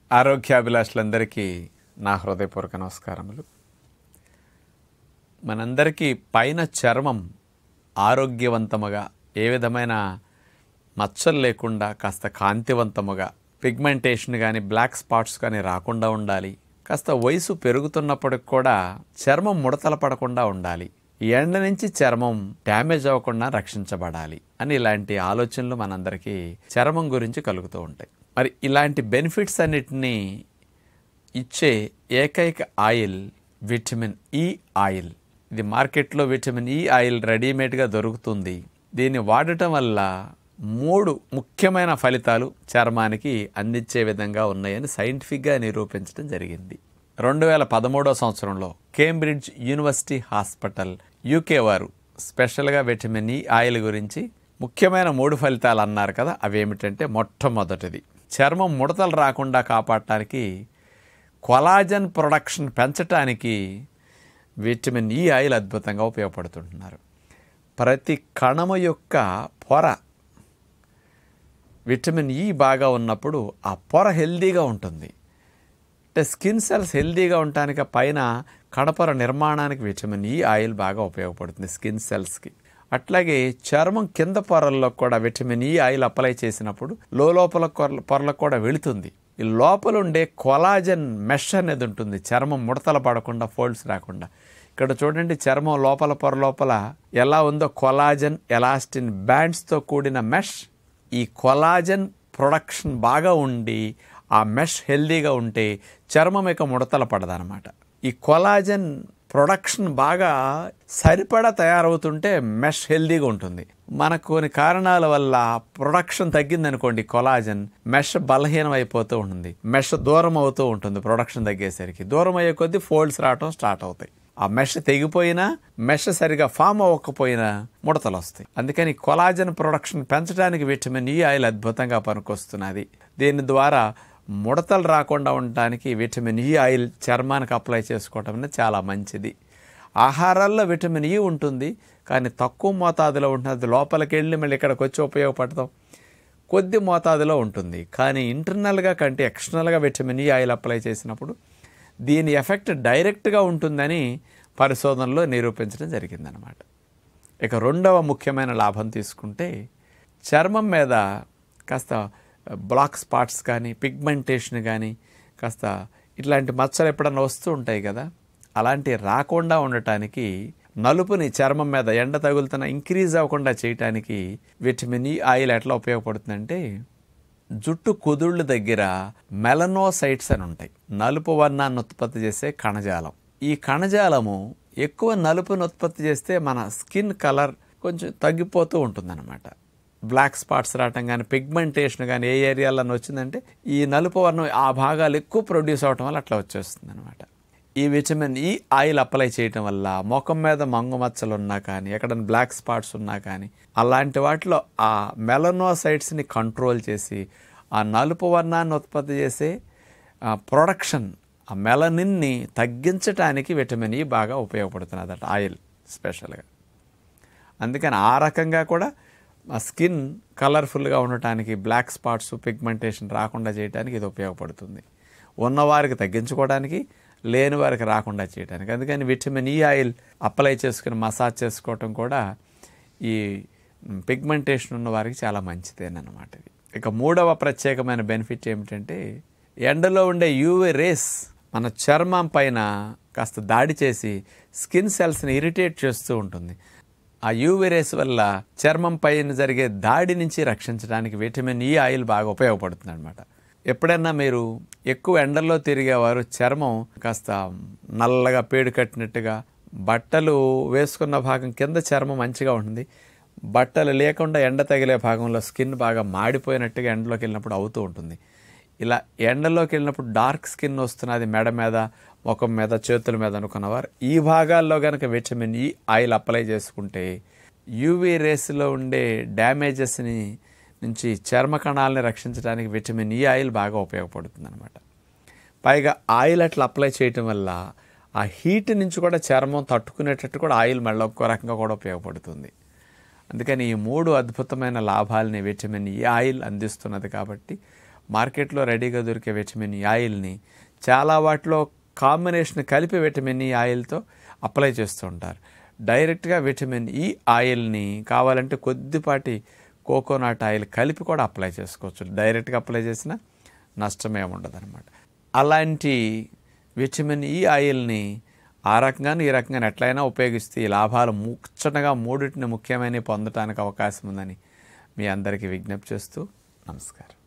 ఆరోగ్యాభిలాషులందరికీ నా హృదయపూర్వక నమస్కారములు మనందరికీ పైన చర్మం ఆరోగ్యవంతముగా ఏ విధమైన మచ్చలు లేకుండా కాస్త కాంతివంతముగా పిగ్మెంటేషన్ కానీ బ్లాక్ స్పాట్స్ కానీ రాకుండా ఉండాలి కాస్త వయసు పెరుగుతున్నప్పటికి కూడా చర్మం ముడతల పడకుండా ఉండాలి ఈ ఎండ నుంచి చర్మం డ్యామేజ్ అవ్వకుండా రక్షించబడాలి అని ఇలాంటి ఆలోచనలు మనందరికీ చర్మం గురించి కలుగుతూ ఉంటాయి మరి ఇలాంటి బెనిఫిట్స్ అన్నిటినీ ఇచ్చే ఏకైక ఆయిల్ విటమిన్ ఈ ఆయిల్ ఇది మార్కెట్లో విటమిన్ ఈ ఆయిల్ రెడీమేడ్గా దొరుకుతుంది దీన్ని వాడటం వల్ల మూడు ముఖ్యమైన ఫలితాలు చర్మానికి అందించే విధంగా ఉన్నాయని సైంటిఫిక్గా నిరూపించడం జరిగింది రెండు వేల పదమూడవ సంవత్సరంలో కేంబ్రిడ్జ్ యూనివర్సిటీ హాస్పిటల్ యూకే వారు స్పెషల్గా విటమిన్ ఈ ఆయిల్ గురించి ముఖ్యమైన మూడు ఫలితాలు అన్నారు కదా అవేమిటంటే మొట్టమొదటిది చర్మం ముడతలు రాకుండా కాపాడటానికి కొలాజన్ ప్రొడక్షన్ పెంచటానికి విటమిన్ ఈ ఆయిల్ అద్భుతంగా ఉపయోగపడుతుంటున్నారు ప్రతి కణము యొక్క పొర విటమిన్ ఈ బాగా ఉన్నప్పుడు ఆ పొర హెల్దీగా ఉంటుంది అంటే స్కిన్ సెల్స్ హెల్దీగా ఉండటానికి ఆ పైన కణపొర నిర్మాణానికి విటమిన్ ఈ ఆయిల్ బాగా ఉపయోగపడుతుంది స్కిన్ సెల్స్కి అట్లాగే చర్మం కింద పొరల్లో కూడా విటమిన్ ఈ ఆయిల్ అప్లై చేసినప్పుడు లోపల పొరలకు కూడా వెళుతుంది ఈ లోపల ఉండే కొలాజన్ మెష్ అనేది ఉంటుంది చర్మం ముడతలు పడకుండా ఫోల్డ్స్ రాకుండా ఇక్కడ చూడండి చర్మం లోపల పొర లోపల ఎలా ఉందో కొలాజన్ ఎలాస్టిన్ బ్యాండ్స్తో కూడిన మెష్ ఈ కొలాజన్ ప్రొడక్షన్ బాగా ఉండి ఆ మెష్ హెల్దీగా ఉంటే చర్మం ఇక ముడతల పడదనమాట ఈ కొలాజన్ ప్రొడక్షన్ బాగా సరిపడా తయారవుతుంటే మెష్ హెల్దీగా ఉంటుంది మనకు కొన్ని కారణాల వల్ల ప్రొడక్షన్ తగ్గిందనుకోండి కొలాజన్ మెష్ బలహీనం అయిపోతూ ఉంటుంది మెష్ దూరం అవుతూ ఉంటుంది ప్రొడక్షన్ తగ్గేసరికి దూరం అయ్యే కొద్దీ ఫోల్డ్స్ రావటం స్టార్ట్ అవుతాయి ఆ మెష్ తెగిపోయినా మెష్ సరిగా ఫామ్ అవ్వకపోయినా ముడతలు వస్తాయి అందుకని కొలాజన్ ప్రొడక్షన్ పెంచడానికి విటమిన్ ఈ ఆయిల్ అద్భుతంగా పనికొస్తున్నది దీని ద్వారా ముడతలు రాకుండా ఉండటానికి విటమిన్ ఈ ఆయిల్ చర్మానికి అప్లై చేసుకోవటం అనేది చాలా మంచిది ఆహారాల్లో విటమిన్ ఈ ఉంటుంది కానీ తక్కువ మోతాదులో ఉంటుంది లోపలికి వెళ్ళి మళ్ళీ ఇక్కడికి వచ్చి ఉపయోగపడతాం కొద్ది మోతాదులో ఉంటుంది కానీ ఇంటర్నల్గా కంటే ఎక్స్టర్నల్గా విటమిన్ ఈ ఆయిల్ అప్లై చేసినప్పుడు దీని ఎఫెక్ట్ డైరెక్ట్గా ఉంటుందని పరిశోధనలో నిరూపించడం జరిగిందనమాట ఇక రెండవ ముఖ్యమైన లాభం తీసుకుంటే చర్మం మీద కాస్త బ్లాక్ స్పాట్స్ కానీ పిగ్మెంటేషన్ కానీ కాస్త ఇట్లాంటి మచ్చలు ఎప్పుడన్నా వస్తూ ఉంటాయి కదా అలాంటి రాకుండా ఉండటానికి నలుపుని చర్మం మీద ఎండ తగులుతున్న ఇంక్రీజ్ అవ్వకుండా చేయటానికి విటమిన్ ఈ ఆయిల్ ఎట్లా ఉపయోగపడుతుందంటే జుట్టు కుదుళ్ళ దగ్గర మెలనోసైట్స్ అని ఉంటాయి నలుపు వర్ణాన్ని ఉత్పత్తి చేసే కణజాలం ఈ కణజాలము ఎక్కువ నలుపుని ఉత్పత్తి చేస్తే మన స్కిన్ కలర్ కొంచెం తగ్గిపోతూ ఉంటుందన్నమాట బ్లాక్ స్పాట్స్ రావటం కానీ పిగ్మెంటేషన్ కానీ ఏ ఏరియాలో వచ్చిందంటే ఈ నలుపు వర్ణం ఆ భాగాలు ఎక్కువ ప్రొడ్యూస్ అవటం వల్ల అట్లా వచ్చేస్తుంది అనమాట ఈ విటమిన్ ఈ ఆయిల్ అప్లై చేయటం వల్ల ముఖం మీద మంగు మచ్చలు ఉన్నా కానీ ఎక్కడైనా బ్లాక్ స్పాట్స్ ఉన్నా కానీ అలాంటి వాటిలో ఆ మెలనోసైట్స్ని కంట్రోల్ చేసి ఆ నలుపు వర్ణాన్ని ఉత్పత్తి చేసే ప్రొడక్షన్ ఆ మెలనిన్ని తగ్గించడానికి విటమిన్ ఈ బాగా ఉపయోగపడుతున్నదట ఆయిల్ స్పెషల్గా అందుకని ఆ రకంగా కూడా ఆ స్కిన్ కలర్ఫుల్గా ఉండటానికి బ్లాక్ స్పాట్స్ పిగ్మెంటేషన్ రాకుండా చేయడానికి ఇది ఉపయోగపడుతుంది ఉన్నవారికి తగ్గించుకోవడానికి లేని వారికి రాకుండా చేయడానికి అందుకని విటమిన్ ఈ ఆయిల్ అప్లై చేసుకుని మసాజ్ చేసుకోవటం కూడా ఈ పిగ్మెంటేషన్ ఉన్న వారికి చాలా మంచిదేనమాట ఇది ఇక మూడవ ప్రత్యేకమైన బెనిఫిట్ ఏమిటంటే ఎండలో ఉండే యూవీ రేస్ మన చర్మం పైన కాస్త దాడి చేసి స్కిన్ సెల్స్ని ఇరిటేట్ చేస్తూ ఉంటుంది ఆ యూవీ రేస్ వల్ల చర్మం పైన జరిగే దాడి నుంచి రక్షించడానికి విటమిన్ ఈ ఆయిల్ బాగా ఉపయోగపడుతుంది అనమాట ఎప్పుడైనా మీరు ఎక్కువ ఎండల్లో తిరిగేవారు చర్మం కాస్త నల్లగా పేడు కట్టినట్టుగా బట్టలు వేసుకున్న భాగం కింద చర్మం మంచిగా ఉంటుంది బట్టలు లేకుండా ఎండ తగిలే భాగంలో స్కిన్ బాగా మాడిపోయినట్టుగా ఎండలోకి వెళ్ళినప్పుడు అవుతూ ఉంటుంది ఇలా ఎండలోకి వెళ్ళినప్పుడు డార్క్ స్కిన్ వస్తున్నది మెడ మీద ముఖం మీద చేతుల మీద అనుకున్నవారు ఈ భాగాల్లో కనుక విటమిన్ ఈ ఆయిల్ అప్లై చేసుకుంటే యూవీ రేస్లో ఉండే డ్యామేజెస్ని నుంచి చర్మ కణాలని రక్షించడానికి విటమిన్ ఈ ఆయిల్ బాగా ఉపయోగపడుతుంది అనమాట పైగా ఆయిల్ అట్లా అప్లై చేయటం వల్ల ఆ హీట్ నుంచి కూడా చర్మం తట్టుకునేటట్టు కూడా ఆయిల్ మళ్ళీ ఒక్కో రకంగా కూడా ఉపయోగపడుతుంది అందుకని ఈ మూడు అద్భుతమైన లాభాలని విటమిన్ ఈ ఆయిల్ అందిస్తున్నది కాబట్టి మార్కెట్లో రెడీగా దొరికే విటమిన్ ఈ ఆయిల్ని చాలా వాటిలో కాంబినేషన్ కలిపి విటమిన్ ఈ ఆయిల్తో అప్లై చేస్తూ ఉంటారు డైరెక్ట్గా విటమిన్ ఈ ఆయిల్ని కావాలంటే కొద్దిపాటి కోకోనట్ ఆయిల్ కలిపి కూడా అప్లై చేసుకోవచ్చు డైరెక్ట్గా అప్లై చేసినా నష్టమే ఉండదు అనమాట అలాంటి విటమిన్ ఈ ఆయిల్ని ఆ రకంగా ఈ రకంగా ఎట్లయినా ఉపయోగిస్తే ఈ లాభాలు ముచ్చటగా మూడింటిని ముఖ్యమైనవి పొందడానికి అవకాశం ఉందని మీ అందరికీ విజ్ఞప్తి చేస్తూ నమస్కారం